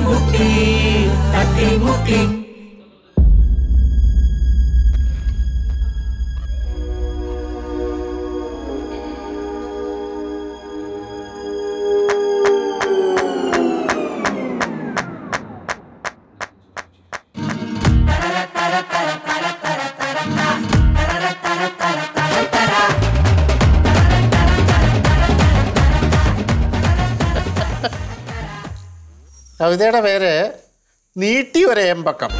തട്ടിമുട്ടി തട്ടിമുട്ടി കവിതയുടെ പേര് നീട്ടി ഒരു ഏമ്പക്കം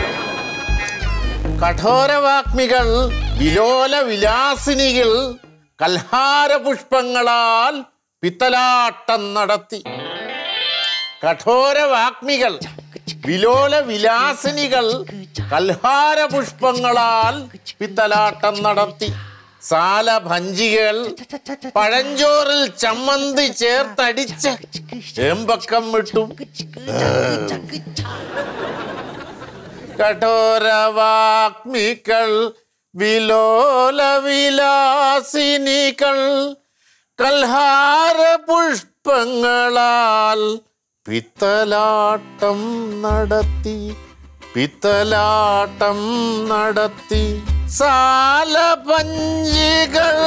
കഠോരവാഗ്മികൾ വിലോല വിലാസിനികൾ കൽഹാര പുഷ്പങ്ങളാൽ പിത്തലാട്ടം നടത്തി കഠോരവാഗ്മികൾ വിലോല വിലാസിനികൾ കൽഹാര പുഷ്പങ്ങളാൽ പിത്തലാട്ടം നടത്തി സാലഭഞ്ചികൾ പഴഞ്ചോറിൽ ചമ്മന്തി ചേർത്തടിച്ച് ഏമ്പക്കം വിട്ടു കഠോരവാഗ്മികൾ വിലോല വിലാസിനികൾ കൽഹാര പുഷ്പങ്ങളാൽ പിത്തലാട്ടം നടത്തി പിത്തലാട്ടം നടത്തി സാലപഞ്ചികൾ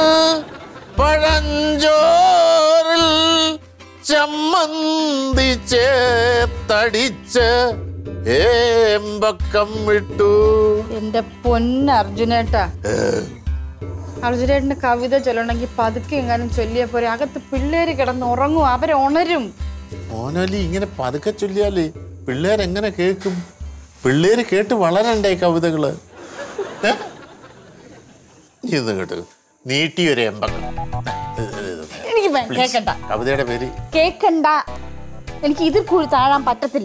പഴഞ്ചോറിൽ ചമ്മന്തി ചേത്തടിച്ച് ഏമ്പക്കം വിട്ടു എന്റെ പൊന്ന് അർജുനേട്ടാ അർജുനേട്ടന്റെ കവിത ചൊല്ലണമെങ്കിൽ പതുക്കെ എങ്ങാനും ചൊല്ലിയ പോരെ അകത്ത് പിള്ളേര് കിടന്ന് ഉറങ്ങും അവരുണരും ഓനലി ഇങ്ങനെ പതുക്കെ ചൊല്ലിയാല് പിള്ളേരെങ്ങനെ കേൾക്കും പിള്ളേര് കേട്ട് വളരണ്ടേ കവിതകള് ഏ? ഇത് കേട്ട് നീട്ടി ഒരു എമ്പക്കം എനിക്ക് വേ- കേക്കണ്ട കവിതയുടെ പേര് കേക്കണ്ട എനിക്ക് ഇതിൽ കൂടി താഴാൻ പറ്റത്തില്ല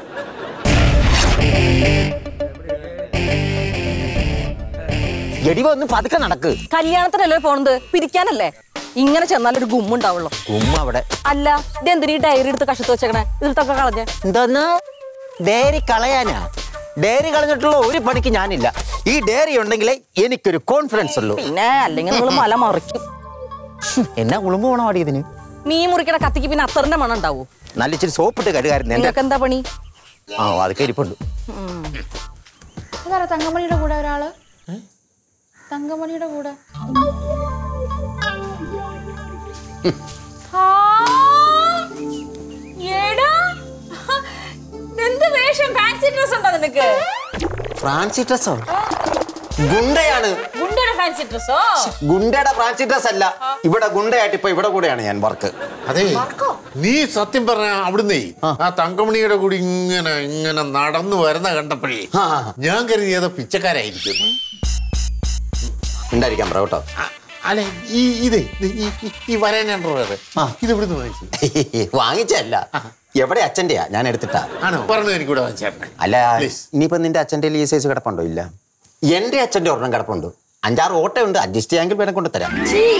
എടി ഒന്ന് പതുക്കെ നടക്ക് കല്യാണത്തിനല്ലേ പോണത് പിരിക്കാനല്ലേ ഇങ്ങനെ ചെന്നാലൊരു ഗുമ്മുണ്ടാവുള്ളൂ ഉമ്മ അവിടെ അല്ല ഇതെന്തിനീ ഡയറി എടുത്ത് കഷത്ത് വെച്ചേക്കണേ ഇതിലത്തൊക്കെ കളഞ്ഞേ എന്തോന്ന് ഡയറി കളയാനാ ഡയറി കളഞ്ഞിട്ടുള്ള ഒരു പണിക്ക് ഞാനില്ല ഈ ഡയറി ഉണ്ടെങ്കിലേ എനിക്കൊരു കോൺഫിഡൻസ് ഉള്ളൂ പിന്നെ അല്ലെങ്കിൽ നിങ്ങൾ മല മറിക്കും എന്നാ ഉളുമ്പ് വേണം അടി ഇതിന് മീൻ മുറിക്കണ കത്തിക്ക് പിന്നെ അത്തറിന്റെ മണം ഉണ്ടാവൂ നല്ല ഇച്ചിരി സോപ്പിട്ട് കഴുകായിരുന്നു എന്റെ നിങ്ങൾക്ക് എന്താ പണി ആ അതൊക്കെ ഇരിപ്പുണ്ട് അതാരാ തങ്കമണിയുടെ കൂടെ ഒരാള് തങ്കമണിയുടെ കൂടെ എന്ത് വേഷം ഫാൻസി ഡ്രസ് ഉണ്ടോ നിനക്ക് ഫ്രാൻസി ഡ്രസ്സോ ഗുണ്ടയാണ് ഗുണ്ടയുടെ ഫാൻസി ഡ്രസ്സോ ഗുണ്ടയുടെ ഫ്രാൻസി ഡ്രസ് അല്ല ഇവിടെ ഗുണ്ടയായിട്ട് ഇപ്പൊ ഇവിടെ കൂടെയാണ് ഞാൻ വർക്ക് അതെ നീ സത്യം പറഞ്ഞ അവിടുന്നേ ആ തങ്കമണിയുടെ കൂടി ഇങ്ങനെ ഇങ്ങനെ നടന്നു വരുന്ന കണ്ടപ്പോഴേ ആ. ഞാൻ കരുതി ഏതോ പിച്ചക്കാരായിരിക്കും ഉണ്ടായിരിക്കാം പറ കേട്ടോ ആ, അല്ലെ ഈ ഇതേ ഈ- ഈ- ഈ- ഈ വരാനുണ്ടോ വേറെ ആ. ഇത് ഇവിടുന്ന് വാങ്ങിച്ചു വാങ്ങിച്ചല്ല എവിടെ അച്ഛന്റെയാ ഞാൻ എടുത്തിട്ടാ ആണോ പറഞ്ഞു എനിക്ക് കൂടെ വാങ്ങിച്ചേരണേ അല്ല Please. ഇനിയിപ്പോ നിന്റെ അച്ഛന്റെ ഈ സൈസ് കിടപ്പുണ്ടോ ഇല്ല എന്റെ അച്ഛന്റെ ഒരെണ്ണം കിടപ്പുണ്ട് അഞ്ചാറ് ഓട്ടയുണ്ട് അഡ്ജസ്റ്റ് ചെയ്യാമെങ്കിൽ വേണം കൊണ്ട് തരാം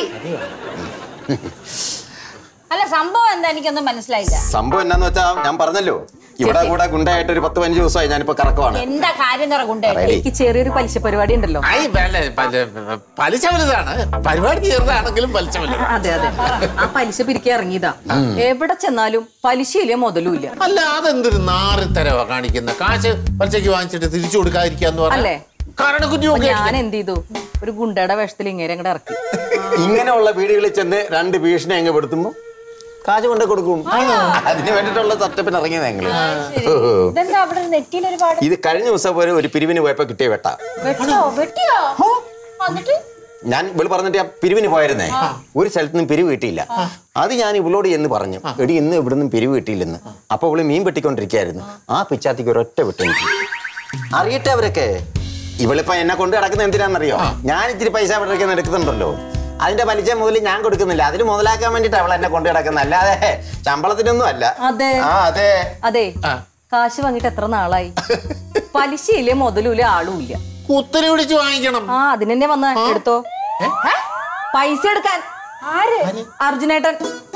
അല്ല സംഭവം എന്താ എനിക്കൊന്നും മനസ്സിലായില്ല സംഭവം എന്നാന്ന് വെച്ചാ ഞാൻ പറഞ്ഞല്ലോ ഇവിടെ കൂടെ ഗുണ്ടായിട്ട് ഒരു പത്ത് പതിനഞ്ച് ദിവസമായി ഞാനിപ്പോ കറക്കുവാണ് എന്താ കാര്യം എന്ന് ഗുണ്ടയുടെ Ready. എനിക്ക് ചെറിയൊരു പലിശ പരിപാടി ഉണ്ടല്ലോ ഐ പല- പല- പലിശ വലുതാണ് പരിപാടി ചെറുതാണെങ്കിലും പലിശ വലുതാണ് അതെ അതെ ആ പലിശ പിരിക്കാൻ ഇറങ്ങിയതാ എവിടെ ചെന്നാലും പലിശയില്ല മുതലും ഇല്ല അല്ല അതെന്തൊരു നാറിത്തരവാ കാണിക്കുന്ന കാശ് പലിശക്ക് വാങ്ങിച്ചിട്ട് തിരിച്ചു കൊടുക്കാതിരിക്കാന്ന് അല്ലേ? കാരണം കുഞ്ഞു അപ്പൊ ഞാൻ എന്ത് ചെയ്തു ഒരു ഗുണ്ടയുടെ വേഷത്തിൽ ഇങ്ങനെ അങ്ങോട്ട് ഇറക്കി ഇങ്ങനെയുള്ള വീടുകളിൽ ചെന്ന് രണ്ട് ഭീഷണി അങ്ങ് പെടുത്തുമ്പോ കാശ് കൊണ്ട് കൊടുക്കും അതിന് വേണ്ടിട്ടുള്ള തട്ടപ്പിന് ഇറങ്ങിയത് ഞങ്ങള് ഇതെന്താ അവിടെ നെറ്റിയിൽ ഒരുപാട് ഇത് കഴിഞ്ഞ ദിവസം പോലെ ഒരു പിരിവിന് പോയപ്പോ കിട്ടിയ വെട്ട വെട്ടോ വെട്ടിയോ എന്നിട്ട് ഞാൻ ഇവള് പറഞ്ഞിട്ട് ആ പിരിവിന് പോയിരുന്നേ ഒരു സ്ഥലത്ത് നിന്നും പിരിവ് കിട്ടിയില്ല അത് ഞാൻ ഇവളോട് എന്ന് പറഞ്ഞു എടി ഇന്ന് ഇവിടെ നിന്നും പിരിവ് കിട്ടിയില്ലെന്ന് അപ്പൊ ഇവള് മീൻ വെട്ടിക്കൊണ്ടിരിക്കുകയായിരുന്നു ആ പിച്ചാത്തിക്ക് ഒരൊറ്റ വെട്ട് എനിക്ക് അറിയട്ടെ അവരൊക്കെ ഇവളിപ്പോ എന്നെ കൊണ്ട് കിടക്കുന്ന എന്തിനാണെന്നറിയോ ഞാൻ ഇത്തിരി പൈസ ഇവിടെ എടുക്കുന്നുണ്ടല്ലോ അതിന്റെ പലിശ മുതൽ ഞാൻ കൊടുക്കുന്നില്ല അതിന് മുതലാക്കാൻ വേണ്ടിട്ട് അവൾ എന്നെ കൊണ്ട് കിടക്കുന്നത് അല്ലാതെ ശമ്പളത്തിനൊന്നും അല്ല അതെ. ആ അതെ അതെ കാശ് വാങ്ങിട്ട് എത്ര നാളായി പലിശയില്ലേ മുതലൂല ആളുമില്ല കുത്തനെ പിടിച്ച് വാങ്ങിക്കണം ആ അതിനെന്നെ വന്ന എടുത്തോ പൈസ എടുക്കാൻ ആര് അർജുനേട്ടൻ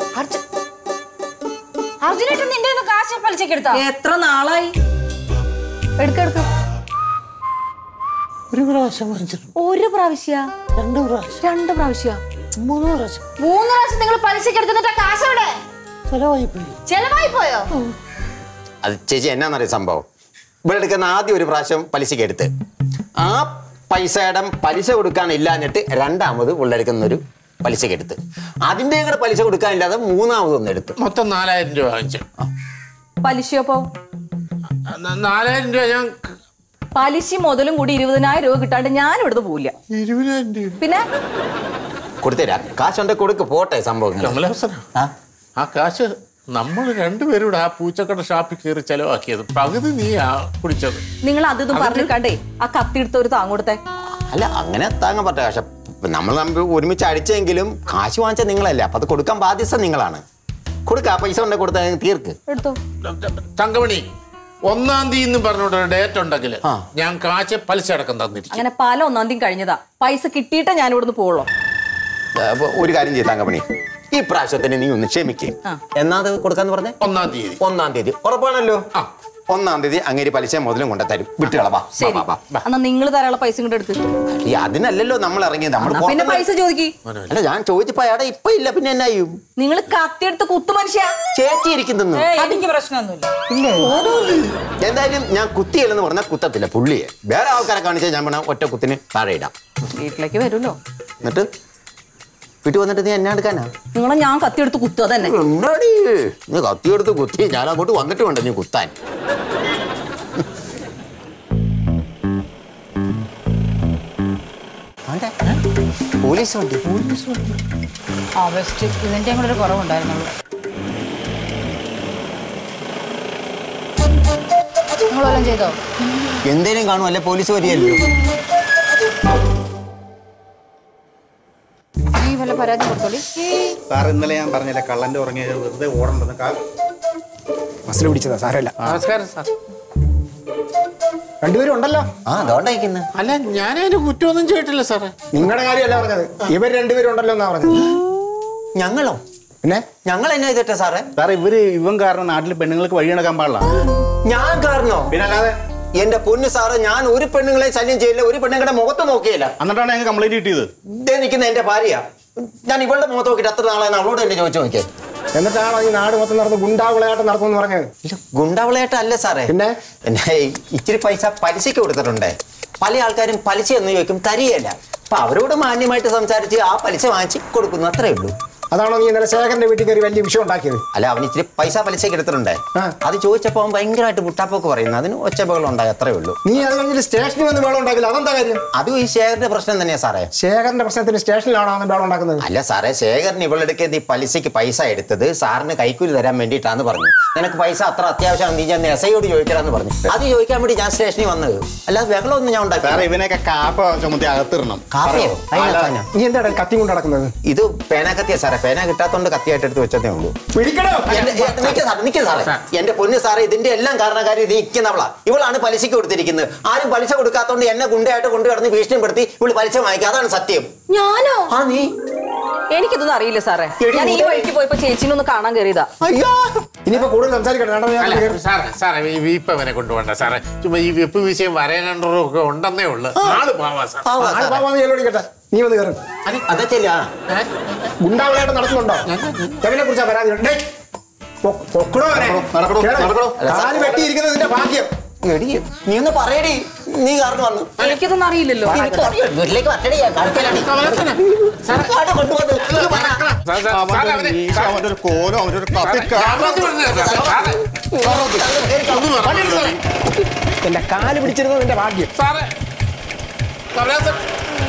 അർജുനേട്ടൻ നിന്റെ കയ്യിന്ന് കാശ് പലിശക്ക് എടുത്താ എത്ര നാളായി എടുക്കെടുക്ക ഒരു പ്രാവശ്യം വാങ്ങിച്ചിട്ടുണ്ട് ഒരു പ്രാവശ്യ രണ്ട് പ്രാവശ്യം രണ്ട് പ്രാവശ്യ മൂന്ന് പ്രാവശ്യം മൂന്ന് പ്രാവശ്യം നിങ്ങൾ പലിശക്ക് എടുത്തിട്ട് കാശ് എവിടെ ചെലവായി പോയി ചെലവായി പോയോ അത് ചേച്ചി എന്നാന്നറിയ സംഭവം ഇവിടെ എടുക്കുന്ന ആദ്യം ഒരു പ്രാവശ്യം പലിശക്ക് എടുത്ത് ആ പൈസയുടെ പലിശ കൊടുക്കാനില്ലാഞ്ഞിട്ട് രണ്ടാമത് പുള്ളെടുക്കുന്ന ഒരു പലിശക്ക് എടുത്ത് അതിൻ്റെ കൂടെ പലിശ കൊടുക്കാനില്ലാതെ മൂന്നാമതൊന്നും എടുത്ത് മൊത്തം നാലായിരം രൂപ വാങ്ങിച്ചു പലിശയപ്പോ ന- നാലായിരം രൂപ ഞാൻ പലിശ മുതലും കൂടി ഇരുപതിനായിരം രൂപ കിട്ടാണ്ട് ഞാൻ ഇവിടുന്ന് പോവില്ല ഇരുപതിനായിരം രൂപ പിന്നെ കൊടുത്തരാം കാശുണ്ടെ കൊടുക്ക് പോട്ടെ സംഭവം കമലഹാസന ആ ആ കാശ് നമ്മൾ രണ്ടുപേരുടെ ആ പൂച്ചക്കട ഷാപ്പിൽ കയറി ചെലവാക്കിയത് പകുതി നീ ആ കുടിച്ചത് നിങ്ങൾ അത് ഇതും പറഞ്ഞിട്ടേ ആ കത്തി എടുത്ത ഒരു താങ് കൊടുത്തേ അല്ല അങ്ങനെ താങ്ങാൻ പറ്റില്ല പക്ഷെ നമ്മൾ തമ്മിൽ ഒരുമിച്ച് അടിച്ചെങ്കിലും കാശ് വാങ്ങിച്ച നിങ്ങളല്ലേ അപ്പൊ അത് കൊടുക്കാൻ ബാധ്യസ്ഥ നിങ്ങളാണ് കൊടുക്ക ആ പൈസ ഉണ്ടെ കൊടുത്താൽ തീർക്ക് എടുത്തോ തങ്കമണി ഒന്നാം തീയതി എന്ന് പറഞ്ഞോണ്ട് ഒരു ഡേറ്റ് ഉണ്ടെങ്കിൽ ആ. ഞാൻ കാശ് പലിശ അടക്കം തന്നിരിക്കും അങ്ങനെ പല ഒന്നാം തീയതി കഴിഞ്ഞതാ പൈസ കിട്ടിയിട്ടേ ഞാൻ ഇവിടുന്ന് പോവുള്ളൂ അപ്പൊ ഒരു കാര്യം ചെയ്താൽ തങ്കമണി ഈ പ്രാവശ്യത്തിന് നീ ഒന്ന് ക്ഷമിക്കും ആ. എന്നാ അത് കൊടുക്കാന്ന് പറഞ്ഞേ ഒന്നാം തീയതി ഒന്നാം തീയതി ഉറപ്പാണല്ലോ ആ. ഒന്നാം തീയതി അങ്ങേരി പലിശ മുതലും കൊണ്ട് തരും വിട്ടുകള വാ വാ, ശരി വാ, വാ, വാ. എന്നാ നിങ്ങൾ തരാനുള്ള പൈസ ഇങ്ങോട്ട് എടുത്ത് ഈ അതിനല്ലല്ലോ നമ്മൾ ഇറങ്ങിയത് നമ്മൾ എന്നാ പിന്നെ പൈസ ചോദിക്കി അല്ല ഞാൻ ചോദിച്ചപ്പോ അയാടെ ഇപ്പൊ ഇല്ല പിന്നെ എന്നാ ചെയ്യും നിങ്ങൾ കത്തി എടുത്ത് കുത്തു മനുഷ്യ ചേച്ചി ഇരിക്കുന്നു എനിക്ക് പ്രശ്നമൊന്നുമില്ല എന്തായാലും ഞാൻ കുത്തിയില്ലെന്ന് പറഞ്ഞാൽ കുത്തത്തില്ല പുള്ളിയെ വേറെ ആൾക്കാരെ കാണിച്ചാൽ ഞാൻ പറഞ്ഞ ഒറ്റ കുത്തിന് താഴെ ഇടാം വീട്ടിലേക്ക് വരുമല്ലോ എന്നിട്ട് വീട്ടിൽ വന്നിട്ട് നീ എന്നെ എടുക്കാനാ നിങ്ങളെ ഞാൻ കത്തി എടുത്ത് കുത്തുക തന്നെ ഉണ്ടാടി നീ കത്തിയെടുത്ത് കുത്തി ഞാൻ അങ്ങോട്ട് വന്നിട്ട് വേണ്ട നീ കുത്താൻ ആണ്ടെ, പോലീസ് വണ്ടി ആ ബെസ്റ്റ് ഇതിന്റെ കൂടെ ഒരു കുറവുണ്ടായിരുന്നുള്ളൂ നിങ്ങൾ വല്ലതും ചെയ്തോ എന്തേലും കാണും അല്ലെ പോലീസ് വരികയല്ലോ നീ വല്ല പരാതി കൊടുത്തോളി സാർ ഇന്നലെ ഞാൻ പറഞ്ഞില്ല കള്ളന്റെ ഉറങ്ങിയ വെറുതെ ഓടണ്ടെന്ന് കാ മസിൽ പിടിച്ചതാ സാരല്ല നമസ്കാരം സാർ രണ്ടുപേരും ഉണ്ടല്ലോ ആ അതുകൊണ്ടായിരിക്കുന്ന അല്ല ഞാനതിന് കുറ്റമൊന്നും ചെയ്തിട്ടില്ല സാറേ നിങ്ങളുടെ കാര്യമല്ല പറഞ്ഞത് ഇവർ രണ്ടുപേരും ഉണ്ടല്ലോ എന്നാ പറഞ്ഞത് ഞങ്ങളോ പിന്നെ ഞങ്ങൾ എന്നാ ചെയ്തിട്ടെ സാറേ സാർ ഇവര് ഇവൻ കാരണം നാട്ടിൽ പെണ്ണുങ്ങൾക്ക് വഴി നടക്കാൻ പാടില്ല ഞാൻ കാരണോ പിന്നെ അല്ലാതെ എന്റെ പൊന്നു സാറ് ഞാൻ ഒരു പെണ്ണുങ്ങളെ ശല്യം ചെയ്യില്ല ഒരു പെണ്ണുങ്ങളുടെ മുഖത്ത് നോക്കിയില്ല എന്നിട്ടാണ് ഞങ്ങൾ കംപ്ലൈന്റ് കിട്ടിയത് ഇതേ നിൽക്കുന്ന എന്റെ ഭാര്യ ഞാൻ ഇവളുടെ മുഖത്ത് നോക്കിയിട്ട് അത്ര നാളെ അവളോട് എന്നെ ചോദിച്ചു നോക്കിയേ എന്നിട്ടാണോ ഈ നാട് മൊത്തം നടന്ന് ഗുണ്ടാവിളയാട്ടം നടക്കുമെന്ന് പറഞ്ഞത് ഇല്ല, ഗുണ്ടാവിളയായിട്ട് അല്ല സാറേ പിന്നെ? എന്നെ ഇച്ചിരി പൈസ പലിശയ്ക്ക് കൊടുത്തിട്ടുണ്ട് പല ആൾക്കാരും പലിശ എന്ന് ചോദിക്കും തരികയല്ല അപ്പൊ അവരോട് മാന്യമായിട്ട് സംസാരിച്ച് ആ പലിശ വാങ്ങിച്ച് കൊടുക്കുന്നു അത്രേ ഉള്ളൂ അതാണോ നീ ഇന്നലെ ശേഖരന്റെ വീട്ടിൽ കയറി വലിയ വിഷയം ഉണ്ടാക്കിയത് അല്ല അവൻ ഇച്ചിരി പൈസ പലിശയ്ക്ക് എടുത്തിട്ടുണ്ട് ആ. അത് ചോദിച്ചപ്പോൾ അവൻ ഭയങ്കരമായിട്ട് മുട്ടാപ്പൊക്കെ പറയുന്നു അതിന് ഒച്ചപ്പകൾ ഉണ്ടായി അത്രേ ഉള്ളൂ നീ അത് കഴിഞ്ഞിട്ട് സ്റ്റേഷനിൽ വന്ന് വേളം ഉണ്ടാക്കില്ല അതെന്താ കാര്യം അതും ഈ ശേഖരന്റെ പ്രശ്നം തന്നെയാ സാറേ ശേഖരന്റെ പ്രശ്നത്തിന് സ്റ്റേഷനിലാണോ അന്ന് വേളം ഉണ്ടാക്കുന്നത് അല്ല സാറേ ശേഖരൻ ഇവളെടുക്കുന്ന ഈ പലിശയ്ക്ക് പൈസ എടുത്തത് സാറിന് കൈക്കൂലി തരാൻ വേണ്ടിയിട്ടാന്ന് പറഞ്ഞു നിനക്ക് പൈസ അത്ര അത്യാവശ്യമാണ് നീ ഞാൻ എസ് ഐയോട് ചോദിക്കലാന്ന് പറഞ്ഞു അത് ചോദിക്കാൻ വേണ്ടി ഞാൻ സ്റ്റേഷനിൽ വന്നത് അല്ലാതെ ബഹളമൊന്നും ഞാൻ സാറേ ഉണ്ടാക്കി ഇവനെയൊക്കെ കാപ്പ ചുമത്തി അകത്തിടണം കാപ്പിയോ അതിനകത്താനാ? നീ എന്താണ് കത്തി കൊണ്ട് നടക്കുന്നത് ഇത് പേന കത്തിയാ സാറേ പേന കിട്ടാത്തോണ്ട് കത്തിയായിട്ട് എടുത്ത് വെച്ചതേ ഉള്ളൂ പിടിക്കണോ എന്റെ- എ- നിക്ക് സാറേ, നിക്ക് സാറേ. എന്റെ പൊന്ന് സാറേ ഇതിന്റെ എല്ലാം കാരണക്കാരി ഇത് ഇരിക്കുന്നവളാ ഇവളാണ് പലിശയ്ക്ക് കൊടുത്തിരിക്കുന്നത് ആരും പലിശ കൊടുക്കാത്തോണ്ട് എന്നെ ഗുണ്ടയായിട്ട് കൊണ്ടു കിടന്ന് ഭീഷണിപ്പെടുത്തി ഇവള് പലിശ വാങ്ങിക്കുക അതാണ് സത്യം ഞാനോ ആ നീ എനിക്കിതൊന്നും അറിയില്ല സാറേ എടി, ഞാൻ ഈ മുതൽ- വഴിക്ക് പോയപ്പോ ചേച്ചിനെ ഒന്ന് കാണാൻ കയറിയതാ അയ്യോ ഇനിയിപ്പോ കൂടുതൽ സംസാരിക്കട്ടെ രണ്ടോ ഞാൻ അല്ല കയറി. സാറേ സാറേ ഈ വീപ്പ് അവനെ കൊണ്ടുപോകണ്ട സാറേ ചുമ്മാ ഈ വെപ്പ് വിഷയം വരേണ്ടതും ഒക്കെ ഉണ്ടെന്നേ ഉള്ളു ആള് പാവാ സാർ പാവാ ആൾ സാറേ. പാവാന്ന് ഞാൻ ഓടിക്കട്ടെ നീ വന്ന് കയറും അതച്ചല്ല ഗുണ്ടാവിളയാട്ടം നടക്കുന്നുണ്ടോ എവനെ കുറിച്ചാ പരാതി ഉണ്ട് ഡേയ്, പൊ- പൊക്കടോ അവനെ. നടക്കടോ, കേറ്. നടക്കടോ. കാല് വെട്ടിയിരിക്കുന്നതിന്റെ ഭാഗ്യം എടി നീ ഒന്ന് പറയടി നീ കാരണം വന്നു എനിക്കിതൊന്നും അറിയില്ലല്ലോ എനിക്കറിയാം. വീട്ടിലേക്ക് വരട്ടെടി, ഞാൻ കാണിച്ചുതരാടി. കാട് കൊണ്ടുവന്ന് ഇത് പറ. സാർ, സാർ, സാർ, അവനെ- സാർ, അവന്റെ ഒരു കോലോ അവന്റെ ഒരു കത്തി ഞാൻ പറഞ്ഞു പറഞ്ഞതാ, സാർ. സാറേ, ഒന്ന് പറഞ്ഞു സാറേ. എന്റെ കാല് പിടിച്ചിരുന്നതിന്റെ ഭാഗ്യം സാറേ കമലാസൻ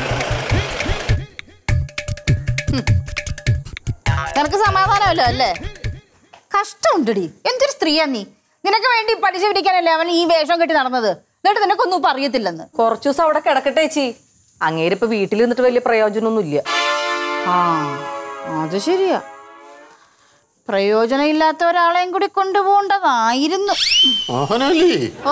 നിനക്ക് സമാധാനമല്ലോ അല്ലേ കഷ്ടമുണ്ടടി എന്തൊരു സ്ത്രീയാ നീ നിനക്ക് വേണ്ടി പലിശ പിടിക്കാനല്ലേ അവൻ ഈ വേഷം കെട്ടി നടന്നത് എന്നിട്ട് നിനക്കൊന്നും ഇപ്പൊ അറിയത്തില്ലെന്ന് കുറച്ചു ദിവസം അവിടെ കിടക്കട്ടെ ചേച്ചി അങ്ങേരിപ്പോ വീട്ടിൽ നിന്നിട്ട് വലിയ പ്രയോജനമൊന്നും ഇല്ല ആ അത് ശരിയാ പ്രയോജനം ഇല്ലാത്ത ഒരാളെയും കൂടി കൊണ്ടുപോകേണ്ടതായിരുന്നു മോഹനല്ലേ ഓ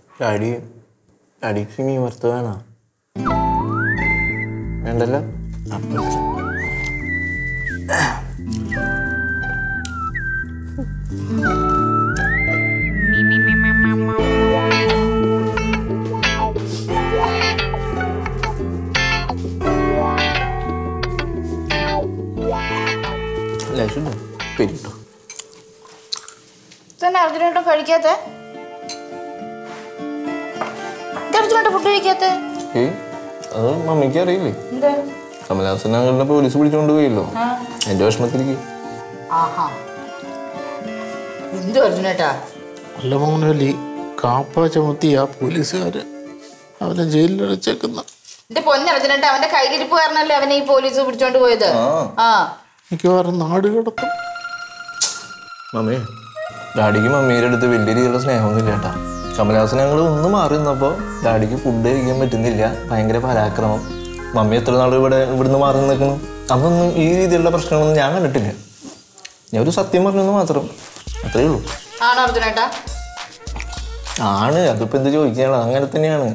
അടി അടിക്ക് മീൻ വറുത്ത് വേണോ വേണ്ടല്ലോ ലേശം പെരിട്ടോ തന്നെ അർജുനേട്ടൻ കഴിക്കാത്ത അർജുനേട്ടൻ ഫുഡ് കഴിക്കാത്ത ഏയ് അത് മമ്മിക്ക് അറിയില്ലേ എന്താ കമലഹാസൻ ഞങ്ങളുടെ പോലീസ് പിടിച്ചോണ്ട് പോയല്ലോ എന്റെ വിഷമത്തിലേക്ക് ആഹാ എന്തു അർജുനേട്ടാ അല്ല മോനല്ലി കാപ്പ ചുമത്തി ആ പോലീസുകാര് അവനെ ജയിലിൽ അടച്ചേക്കുന്ന എന്റെ പൊന്നർജുനേട്ട അവന്റെ കയ്യിലിരിപ്പ് കാരണല്ലേ അവനെ ഈ പോലീസ് പിടിച്ചോണ്ട് പോയത് ആ മിക്കവാറും നാട് കിടത്തും മമ്മി ഡാഡിക്ക് മമ്മിയുടെ അടുത്ത് വലിയ രീതിയിലുള്ള സ്നേഹമൊന്നുമില്ല കേട്ടാ കമലഹാസൻ ഞങ്ങൾ ഒന്ന് മാറി നിന്നപ്പോൾ ഡാഡിക്ക് ഫുഡ് കഴിക്കാൻ പറ്റുന്നില്ല ഭയങ്കര പരാക്രമം മമ്മി എത്ര നാൾ ഇവിടെ ഇവിടുന്ന് മാറി നിൽക്കണം അതൊന്നും ഈ രീതിയിലുള്ള പ്രശ്നങ്ങളൊന്നും ഞാൻ കണ്ടിട്ടില്ല ഞാൻ ഒരു സത്യം പറഞ്ഞെന്ന് മാത്രം അത്രേ ഉള്ളൂ ആണോ അർജുനേട്ടാ ആണ് അതിപ്പോ എന്ത് ചോദിക്കാനുള്ള അങ്ങനെ തന്നെയാണ്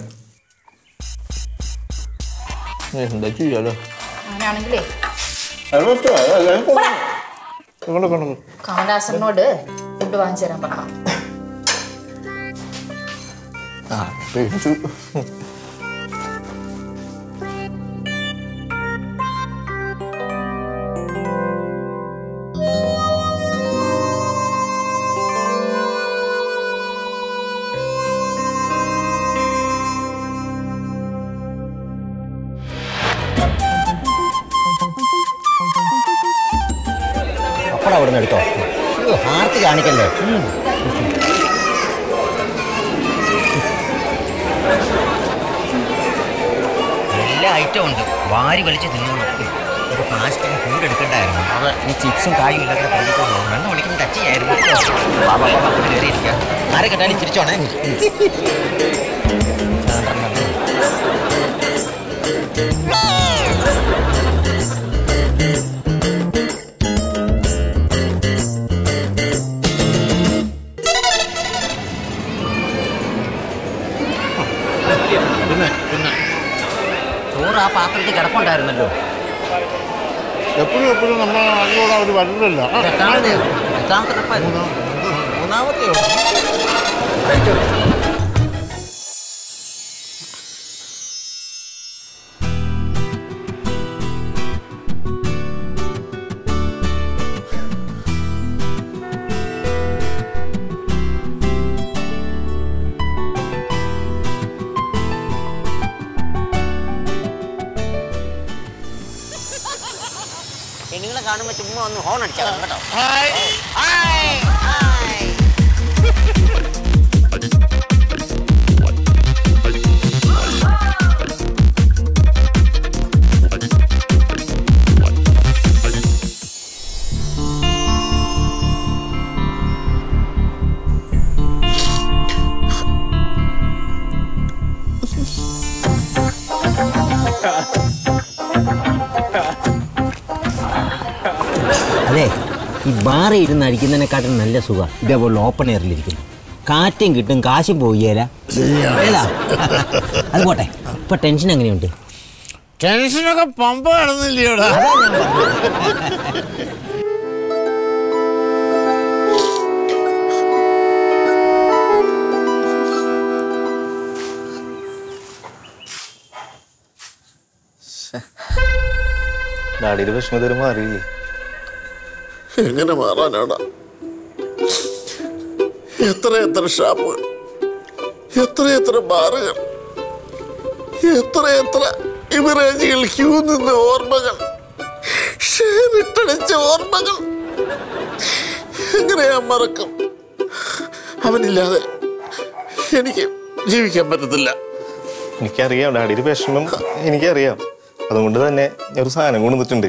എന്താ ചെയ്യാലോ അങ്ങനെയാണെങ്കിലേ അത് പറ്റുമോ? അത് അത് കൊണ്ടുപോ. കൊണ്ടുപോ, കൊണ്ടുപോ. കമലഹാസനോട് ഫുഡ് വാങ്ങിച്ചു തരാൻ പറഞ്ഞു ആ പേടിച്ചു അപ്പഴ അവിടെ നിന്ന് എടുത്തോ അയ്യോ, ആർത്തി കാണിക്കല്ലേ എല്ലാ ഐറ്റവും ഉണ്ട് വാരി വലിച്ച് തിന്നോളൂ ഒരു പ്ലാസ്റ്റിക് കൂടെ എടുക്കണ്ടായിരുന്നു ഈ ചിപ്സും കായും ഇല്ലാത്ത പള്ളിക്ക് രണ്ട് മണിക്കൂർ ടച്ച് ചെയ്യായിരുന്നു വാ, വാ, വാ, വാ, ഇവിടെ കയറിയിരിക്കാം. ആരെ കണ്ടാലും ചിരിച്ചോണേ ചോറ് ആ പാത്രത്തിൽ കിടപ്പുണ്ടായിരുന്നല്ലോ എപ്പോഴും എപ്പോഴും നമ്മളെ നാട്ടിലൂടെ അവർ വരില്ലല്ലോ ആ, എത്രാമത്തെ എത്രാമത്തെ ട്രിപ്പായിരുന്നു മൂന്നാമത്തെയോ പെണ്ണുങ്ങളെ കാണുമ്പോ ചുമ്മാ ഒന്ന് ഹോൺ അടിച്ചാൽ കേട്ടോ അതെ ഈ ബാറിൽ ഇരുന്ന് അടിക്കുന്നതിനെക്കാട്ടും നല്ല സുഖം ഇതേപോലെ ഓപ്പൺ എയറിലിരിക്കുന്നു കാറ്റും കിട്ടും കാശും പോയേല ഏതാ അത് പോട്ടെ ഇപ്പൊ ടെൻഷൻ എങ്ങനെയുണ്ട് ടെൻഷനൊക്കെ പമ്പ കിടന്നില്ലയോടാ ഡാഡിയുടെ വിഷമതരും മാറിയില്ലേ എങ്ങനെ മാറാനാടാ എത്ര എത്ര ഷാപ്പുകൾ എത്ര എത്ര ബാറുകൾ എത്ര എത്ര ഇവറേജുകൾ ക്യൂ നിന്ന ഓർമ്മകൾ ഷേറിട്ടടിച്ച ഓർമ്മകൾ എങ്ങനെയാ മറക്കും അവനില്ലാതെ എനിക്ക് ജീവിക്കാൻ പറ്റത്തില്ല എനിക്കറിയാം ഡാഡിയുടെ വിഷമം എനിക്കറിയാം അതുകൊണ്ട് തന്നെ ഞാൻ ഒരു സാധനം കൊണ്ടുവന്നിട്ടുണ്ട്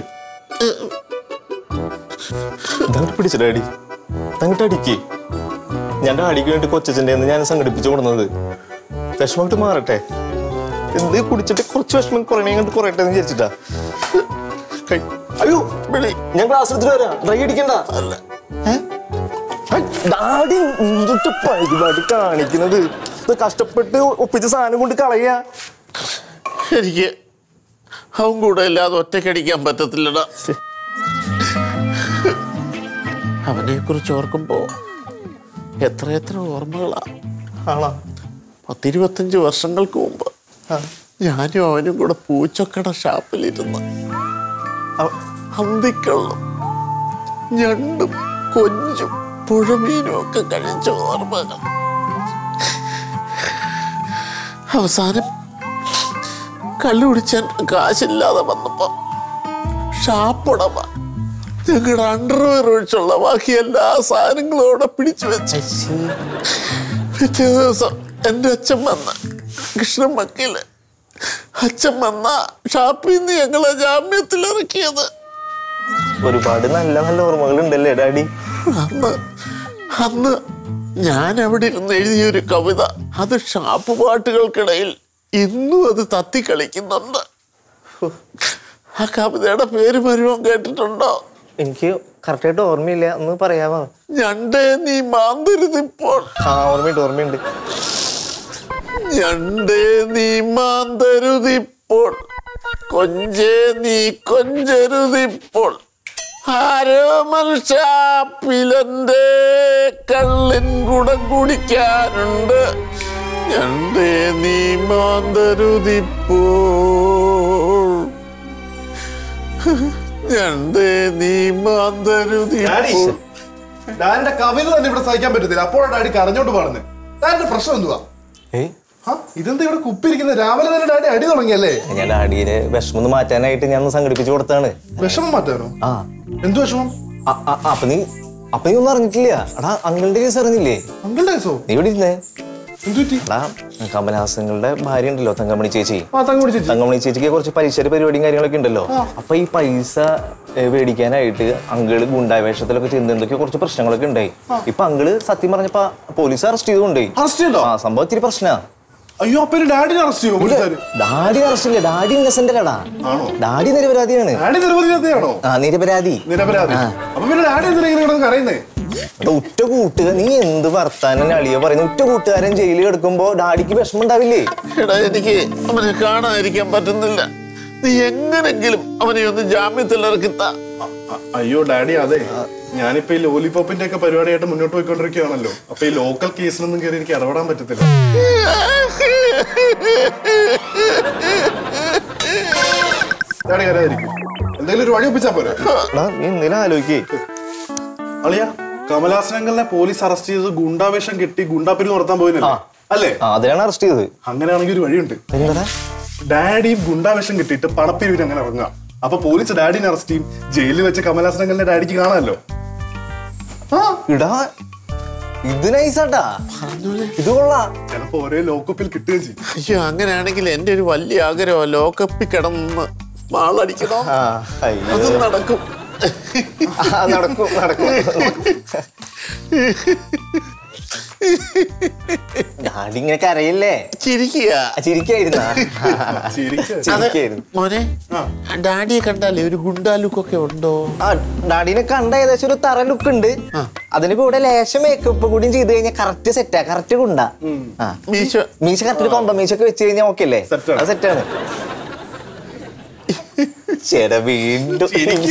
ഇതങ്ങോട്ട് പിടിച്ച ഡാഡി തങ്ങിട്ട് അടിക്ക് ഞാൻ ഡാഡിക്ക് വേണ്ടി കൊച്ചച്ഛൻ്റെ ഞാൻ സംഘടിപ്പിച്ചു കൊടുക്കുന്നത് വിഷമം അങ്ങോട്ട് മാറട്ടെ എന്ത് കുടിച്ചിട്ട് കുറച്ച് വിഷമം കുറയണേ അങ്ങോട്ട് കുറയട്ടെ എന്ന് വിചാരിച്ചിട്ടാ കഴി- അയ്യോ വിളി ഞാൻ ക്ലാസ് എടുത്തിട്ട് വരാം ഡ്രൈ അടിക്കണ്ട ഏ? ഹൈ, ഡാഡി എന്തിട്ട് പരിപാടി കാണിക്കുന്നത് ഇത് കഷ്ടപ്പെട്ട് ഒപ്പിച്ച സാധനം കൊണ്ട് കളയാ എനിക്ക് അവൻ കൂടെ ഇല്ലാതെ ഒറ്റയ്ക്കടിക്കാൻ പറ്റത്തില്ലടാ അവനെ കുറിച്ച് ഓർക്കുമ്പോ എത്ര എത്ര ഓർമ്മകളാ ആണോ പത്തിരുപത്തഞ്ച് വർഷങ്ങൾക്ക് മുമ്പ് ഞാനും അവനും കൂടെ പൂച്ചക്കട ഷാപ്പിലിരുന്ന് അവ- അന്തിക്കള്ളും ഞണ്ടും കൊഞ്ചും പുഴമീനും ഒക്കെ കഴിച്ച ഓർമ്മകൾ അവസാനം കള്ളു കുടിച്ചാൻ കാശില്ലാതെ വന്നപ്പോ ഷാപ്പുടമ ഞങ്ങളുടെ അണ്ടർവെയർ ഒഴിച്ചുള്ള ബാക്കി എല്ലാ സാധനങ്ങളും അവിടെ പിടിച്ചു വെച്ച് പിറ്റേ ദിവസം എൻ്റെ അച്ഛൻ വന്ന കൃഷ്ണൻ വക്കീല് അച്ഛൻ വന്ന ഷാപ്പിൽ നിന്ന് ഞങ്ങളെ ജാമ്യത്തിൽ ഇറക്കിയത് ഒരുപാട് നല്ല നല്ല ഓർമ്മകൾ ഉണ്ടല്ലേ ഡാഡി അന്ന് അന്ന് ഞാൻ അവിടെ ഇരുന്ന് എഴുതിയൊരു കവിത അത് ഷാപ്പ് പാട്ടുകൾക്കിടയിൽ ഇന്നും അത് തത്തി കളിക്കുന്നുണ്ട് ആ കവിതയുടെ പേര് മരുവൻ കേട്ടിട്ടുണ്ടോ എനിക്ക് കറക്റ്റായിട്ട് ഓർമ്മയില്ല ഒന്ന് പറയാമോ ഞണ്ടേ നീ മാന്തരുതിപ്പോൾ ആ ഓർമ്മയുണ്ട് ഓർമ്മയുണ്ട് ഞണ്ടേ നീ മാന്തരുതിപ്പോൾ കൊഞ്ചേ നീ കൊഞ്ചരുതിപ്പോൾ ആരോ മത്സ്യാപ്പിലെന്റെ കള്ളിൻ കുടം കുടിക്കാനുണ്ട് ഞണ്ടേ നീ മാന്തരുതിപ്പോൾ ഞണ്ടേ നീ മാന്തരുതിപ്പോൾ ഡാഡിന്റെ കവിത തന്നെ ഇവിടെ സഹിക്കാൻ പറ്റത്തില്ല അപ്പോഴാണ് ഡാഡി കരഞ്ഞോണ്ട് പാടുന്നത് ഡാഡിന്റെ പ്രശ്നം എന്തുവാ ഏയ് ആ, ഇതെന്താ ഇവിടെ കുപ്പിരിക്കുന്നത് രാവിലെ തന്നെ ഡാഡി അടി തുടങ്ങിയല്ലേ ഞാൻ ഡാഡിയുടെ വിഷമം ഒന്ന് മാറ്റാനായിട്ട് ഞാൻ ഒന്ന് സംഘടിപ്പിച്ചു കൊടുത്താണ് വിഷമം മാറ്റാനോ ആ എന്ത് വിഷമം ആ, ആ, ആ, അപ്പൊ നീ അപ്പൊ നീ ഒന്നും അറിഞ്ഞിട്ടില്ല എടാ അങ്ങളുടെ കേസ് അറിഞ്ഞില്ലേ അങ്കിളുടെ കേസോ നീ ഇവിടെ ഇരുന്നേ എന്ത് പറ്റി എടാ കമലഹാസങ്ങളുടെ ഭാര്യ ഉണ്ടല്ലോ തങ്കമണി ചേച്ചി ആ തങ്ങ പിടിച്ചു തങ്കമണി ചേച്ചിക്ക് കുറച്ച് പലിശയുടെ പരിപാടിയും കാര്യങ്ങളൊക്കെ ഉണ്ടല്ലോ അപ്പൊ ഈ പൈസ ഏ, മേടിക്കാനായിട്ട് അങ്കിള് ഗുണ്ടാവേഷത്തിലൊക്കെ ചെന്ന് എന്തൊക്കെയോ കുറച്ച് പ്രശ്നങ്ങളൊക്കെ ഉണ്ടായി ഇപ്പൊ അങ്കിള് സത്യം പറഞ്ഞപ്പോ പോലീസ് അറസ്റ്റ് ചെയ്തുകൊണ്ടേ അറസ്റ്റ് ചെയ്തോ ആ സംഭവം ഇത്തിരി പ്രശ്നാ അയ്യോ അപ്പൊ ഇനി ഡാഡിനെ അറസ്റ്റ് ചെയ്യുമോ പോലീസുകാര് ഡാഡി അറസ്റ്റ് ഇല്ല ഡാഡി ഇന്നസെന്റ് അല്ലടാ ആണോ? ഡാഡി നിരപരാധിയാണ് ഡാഡി നിരപരാധിയാണോ ആ നിരപരാധി നിരപരാധി അപ്പൊ പിന്നെ ഡാഡി എന്തിനാ ഇങ്ങനെ കിടന്ന് കരയുന്നേ എടാ, ഉറ്റ കൂട്ടുക നീ എന്ത് വർത്താനം അളിയോ പറയുന്നു ഉറ്റ കൂട്ടുകാരൻ ജയിലിൽ കിടക്കുമ്പോ ഡാഡിക്ക് വിഷമം ഉണ്ടാവില്ലേ എടാ എനിക്ക് അവനെ കാണാതിരിക്കാൻ പറ്റുന്നില്ല നീ എങ്ങനെങ്കിലും അവനെ ഒന്ന് ജാമ്യത്തിൽ ഇറക്കിത്ത അ- അയ്യോ ഡാഡി അതെ ഞാനിപ്പോ ഈ ലോലിപോപ്പിന്റെ ഒക്കെ പരിപാടിയായിട്ട് മുന്നോട്ട് പോയിക്കൊണ്ടിരിക്കുകയാണല്ലോ അപ്പൊ ഈ ലോക്കൽ കേസിലൊന്നും കയറി എനിക്ക് ഇടപെടാൻ പറ്റത്തില്ല ഡാഡി കരാതിരിക്കും എന്തെങ്കിലും ഒരു വഴി ഒപ്പിച്ചാ പോരെ എടാ നീ എന്തെങ്കിലും ആലോചിക്കേ അളിയ കമലാസനങ്ങളിനെ പോലീസ് അറസ്റ്റ് ചെയ്ത് ഗുണ്ടാവേഷം കെട്ടി ഗുണ്ടാപ്പിരി നടത്താൻ പോയില്ലേ അല്ലേ ആ അതിനാണ് അറസ്റ്റ് ചെയ്തത് അങ്ങനെയാണെങ്കിൽ ഒരു വഴിയുണ്ട് എന്താ ഡാഡിയും ഗുണ്ടാവേഷം കിട്ടിയിട്ട് പണപ്പിരിവിന് അങ്ങനെ ഇറങ്ങാം അപ്പൊ പോലീസ് ഡാഡിനെ അറസ്റ്റ് ചെയ്യും ജയിലിൽ വെച്ച് കമലാസനങ്ങളിലെ ഡാഡിക്ക് കാണാമല്ലോ ഇടാ ഇത് നൈസാട്ടാ ഇത് കൊള്ളാം ചിലപ്പോ ഒരേ ലോക്കപ്പിൽ കിട്ടുകയും ചെയ്യും അയ്യോ അങ്ങനെയാണെങ്കിൽ എൻ്റെ ഒരു വലിയ ആഗ്രഹം ലോക്കപ്പിൽ കിടന്ന് മാളടിക്കണോ ആ അയ്യോ അത് നടക്കും ആ, നടക്കും നടക്കും ഡാഡി ഇങ്ങനെ കരയില്ലേ ചിരിക്കുക ആ, ചിരിക്കായിരുന്നാ ചിരിക്കുക. അത് ചിരിക്കായിരുന്നു മോനെ ഡാഡിയെ കണ്ടാലേ ഒരു ഗുണ്ടാ ലുക്കൊക്കെ ഉണ്ടോ ആ ഡാഡിനെ കണ്ട ഏകദേശം ഒരു തറ ലുക്ക് ഉണ്ട് അതിന് കൂടെ ലേശം മേക്കപ്പ് കൂടിയും ചെയ്ത് കഴിഞ്ഞാൽ കറക്റ്റ് സെറ്റാ കറക്റ്റ് കൊണ്ട ആ മീശ മീശ കറക്റ്റ് കൊമ്പ മീശൊക്കെ വെച്ച് കഴിഞ്ഞാൽ ഓക്കെ അല്ലേ Set ആണ്. അത് സെറ്റാണ് ചേട്ടാ വീണ്ടും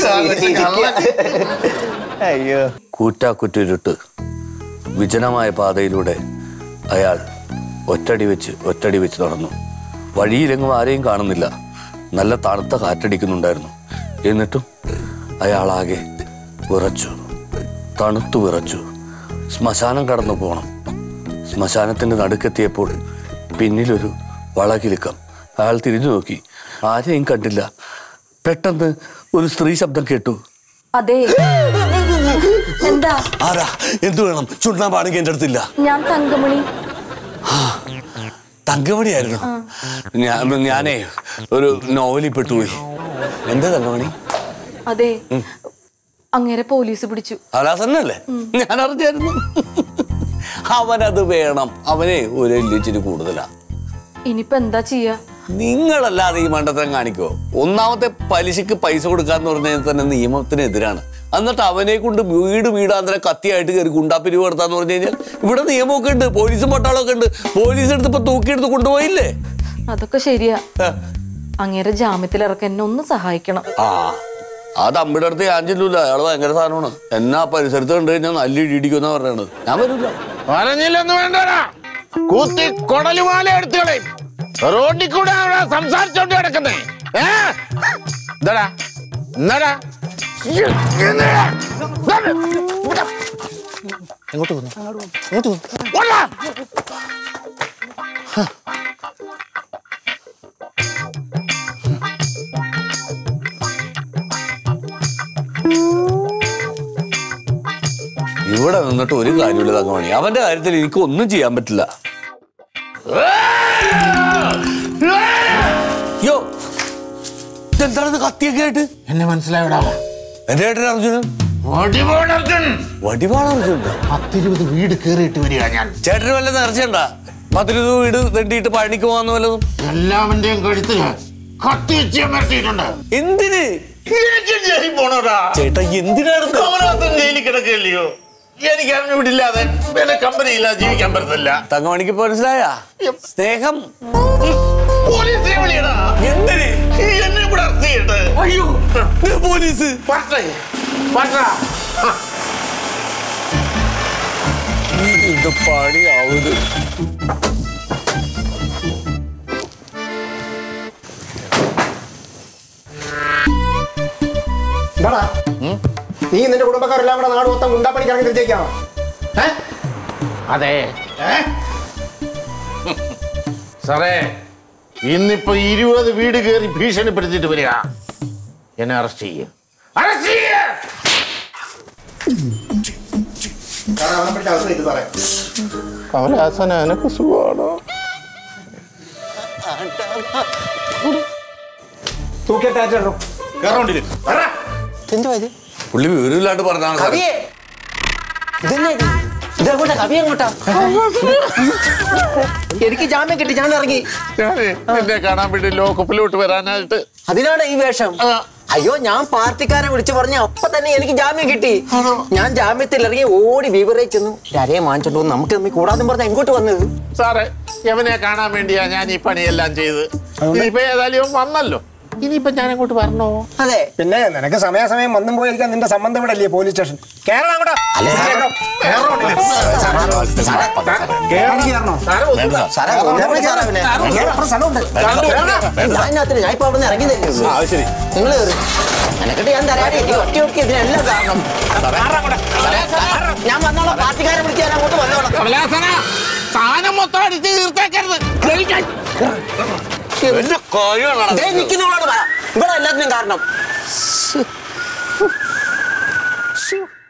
അയ്യോ കൂറ്റാക്കുറ്റിരുട്ട് വിജനമായ പാതയിലൂടെ അയാൾ ഒറ്റടി വെച്ച് ഒറ്റടി വെച്ച് നടന്നു വഴിയിലെങ്ങും ആരെയും കാണുന്നില്ല നല്ല തണുത്ത കാറ്റടിക്കുന്നുണ്ടായിരുന്നു എന്നിട്ടും അയാളാകെ വിറച്ചു തണുത്തു വിറച്ചു ശ്മശാനം കടന്നു പോകണം ശ്മശാനത്തിന്റെ നടുക്കെത്തിയപ്പോൾ പിന്നിലൊരു വളകിലുക്കം അയാൾ തിരിഞ്ഞു നോക്കി ആരെയും കണ്ടില്ല പെട്ടെന്ന് ഒരു സ്ത്രീ ശബ്ദം കേട്ടു അതെ എന്താ ആരാ എന്തു വേണം ചുണ്ണാമ്പാണെങ്കിൽ എൻ്റെ അടുത്തില്ല ഞാൻ തങ്കമണി തങ്കമണിയായിരുന്നു ഞാൻ ഞാനേ ഒരു നോവലിൽ പെട്ടുപോയി എന്താ തങ്കമണി അതെ അങ്ങേരെ പോലീസ് പിടിച്ചു ഹലാസന്നല്ലേ ഞാൻ അറിഞ്ഞായിരുന്നു അവനത് വേണം അവനെ ഒരു ഇല്ലിച്ചിരി കൂടുതലാ ഇനിയിപ്പോ എന്താ ചെയ്യാ നിങ്ങളല്ലാതെ ഈ മണ്ടത്തരം കാണിക്കോ ഒന്നാമത്തെ പലിശക്ക് പൈസ കൊടുക്കാന്ന് പറഞ്ഞാൽ തന്നെ നിയമത്തിനെതിരാണ് എന്നിട്ട് അവനെ കൊണ്ട് വീട് വീടാന്തരം കത്തിയായിട്ട് കയറി ഗുണ്ടാപ്പിരിവ് നടത്താന്ന് പറഞ്ഞു കഴിഞ്ഞാൽ ഇവിടെ നിയമമൊക്കെ ഉണ്ട് പോലീസും പട്ടാളമൊക്കെ ഉണ്ട് പോലീസ് എടുത്ത് ഇപ്പൊ തൂക്കിയെടുത്ത് കൊണ്ടുപോയില്ലേ അതൊക്കെ ശരിയാ ഹ, അങ്ങേരെ ജാമ്യത്തിൽ ഇറക്കാൻ എന്നെ ഒന്ന് സഹായിക്കണം ആ ആ തമ്പിയുടെ അടുത്ത് ഞാൻ ചെല്ലൂല അയാള് ഭയങ്കര സാധനമാണ് എന്നാ പരിസരത്ത് കണ്ടു കഴിഞ്ഞാൽ നല്ല ഇടിയിടിക്കുന്ന പറയണത് ഞാൻ വരൂല പറഞ്ഞില്ലെന്ന് വേണ്ടടാ കൂത്തി കൊടലുമാല എടുത്തുകളെ റോഡിൽ കൂടെ അവിടെ സംസാരിച്ചോണ്ട് കിടക്കുന്നേ ഏ എന്താടാ എന്നാടാ എന്നടാ? ഇവിടെ. എങ്ങോട്ട് വന്നു എങ്ങോട്ട് വന്നു ഓടാ. ഇവിടെ നിന്നിട്ട് ഒരു കാര്യമില്ല തങ്കമണി അവന്റെ കാര്യത്തിൽ എനിക്ക് ഒന്നും ചെയ്യാൻ പറ്റില്ല യോ ഇതെന്താണിത് കത്തിയൊക്കെ ആയിട്ട് എന്നെ മനസ്സിലായടാ എന്റെ ഏട്ടൻ അർജുനൻ വടിവാളർജുൻ വടിവാള അർജുൻ പത്തിരുപത് വീട് കേറിയിട്ട് വരിക ഞാൻ ചേട്ടന് വല്ല നേർച്ചയുണ്ട പത്തിരുപത് വീട് തെണ്ടിയിട്ട് പഴനിക്ക് പോകാന്ന് വല്ലതും എല്ലാവന്റെയും കഴുത്തില് കത്തി വെച്ച് അമർത്തിയിട്ടുണ്ട് എന്തിന് എനിക്ക് ജയിലിൽ പോണോടാ ചേട്ടാ എന്തിനാണ് ഇത്? കമലഹാസൻ ജയിലിൽ കിടക്കില്ലയോ എനിക്ക് അവന് വിടില്ലാതെ പിന്നെ കമ്പനി ഇല്ലാതെ ജീവിക്കാൻ പറ്റത്തില്ല തങ്കമണിക്ക് ഇപ്പൊ മനസ്സിലായ സ്നേഹം പോലീസിനെ വിളിയടാ എന്തിന് എന്നെ ഇവിടെ അറസ്റ്റ് ചെയ്യട്ടെ അയ്യോ ദേ പോലീസ് പറ്റേ പറ്റാ ഇത് പണിയാവുന്നത് എന്താടാ നീ നിന്റെ കുടുംബക്കാരെല്ലാം കൂടെ നാട് മൊത്തം ഗുണ്ടാപ്പണിക്ക് ഇറങ്ങി തിരിച്ചേക്കാണോ ഏ അതെ സാറേ ഇന്നിപ്പോ ഇരുപത് വീട് കയറി ഭീഷണിപ്പെടുത്തിയിട്ട് വരിക എന്നെ അറസ്റ്റ് ചെയ്യ അറസ്റ്റ് ചെയ്യ സാറേ അവനെ പിടിച്ച് അകത്ത് കയറ്റി സാറേ കമലഹാസന എനക്ക് സുഖമാണോ തൂക്കിയിട്ടാറ്റോ കയറോണ്ടില്ല എന്തുവാ ഇത് പുള്ളി വിവരമില്ലാണ്ട് പറഞ്ഞാണ് സാറേ. കവിയെ ഇതെന്നാ ഇത്? ഇതെങ്ങോട്ടാ കവി എങ്ങോട്ടാ എനിക്ക് ജാമ്യം കിട്ടി ഞാൻ ഇറങ്ങി ഞാനേ എന്നെ കാണാൻ വേണ്ടി ലോക്കപ്പിലോട്ട് വരാനായിട്ട് അതിനാണ് ഈ വേഷം ആ. അയ്യോ ഞാൻ പാർട്ടിക്കാരെ വിളിച്ചു പറഞ്ഞ അപ്പൊ തന്നെ എനിക്ക് ജാമ്യം കിട്ടി ഞാൻ ജാമ്യത്തിൽ ഇറങ്ങി ഓടി വിവരേക്ക് ചെന്നു രരയെ വാങ്ങിച്ചോണ്ട് വന്ന് നമുക്ക് തമ്മിൽ കൂടാതെ പറഞ്ഞ എങ്ങോട്ട് വന്നത് സാറേ യവനെ കാണാൻ വേണ്ടിയാ ഞാൻ ഈ പണിയെല്ലാം ചെയ്ത് ഇനിയിപ്പോ ഏതായാലും ഇവൻ വന്നല്ലോ ഇനിയിപ്പോ ഞാൻ അങ്ങോട്ട് വരണോ അതെ പിന്നെ നിനക്ക് സമയാസമയം വന്നും പോയിരിക്കാൻ നിന്റെ സംബന്ധം ഇവിടെ അല്ലേ പോലീസ് സ്റ്റേഷൻ കേരളം അങ്ങോട്ട് കയറണോ സാറേ ഒന്ന് സാറേ കൊണ്ടുപോയി സാറേ അവനെ. ഞാൻ ഇതിനകത്തിന് ഞാൻ ഇപ്പൊ അവിടെ നിന്ന് ഇറങ്ങി തരുന്നു ശരി നിങ്ങൾ കയറി എനക്കിട്ട് ഞാൻ തരാടി ഒറ്റ ഒറ്റ ഇതിനെല്ലാം കാരണം സാറേ, സാറേ, ഞാൻ വന്നോളാം പാർട്ടിക്കാരെ വിളിച്ച് ഞാൻ അങ്ങോട്ട് വന്നോളാം കമലഹാസന സാധനം മൊത്തം അടിച്ച് തീർത്തേക്കരുത് കഴിക്കാൻ. എന്റെ കാര്യമാണ് ദേ നിൽക്കുന്നവളോട് പറ ഇവിടെ എല്ലാത്തിനും കാരണം